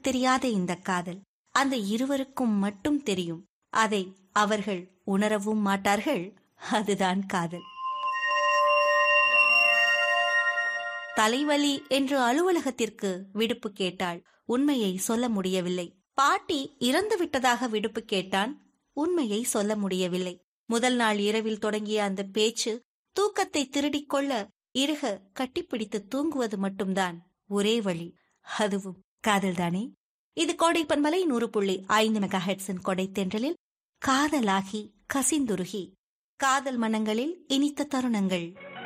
தெரியாத இந்த காதல் அந்த இருவருக்கும் மட்டும் தெரியும் அதை அவர்கள் உணரவும் மாட்டார்கள் அதுதான் காதல் தலைவலி என்று அலுவலகத்திற்கு விடுப்பு கேட்டாள் உண்மையை சொல்ல முடியவில்லை பாட்டி இறந்து விட்டதாக விடுப்பு கேட்டான் உண்மையை சொல்ல முடியவில்லை முதல் நாள் இரவில் தொடங்கிய அந்த பேச்சு தூக்கத்தை திருடிக் கொள்ள இருக கட்டிப்பிடித்து தூங்குவது மட்டும்தான் ஒரே வழி அதுவும் காதல்தானே இது கோடை பண்பலை நூறு புள்ளி ஐந்து மெகா ஹெட்ஸின் கொடை தென்றலில் காதலாகி கசிந்துருகி காதல் மனங்களில் இனித்த தருணங்கள்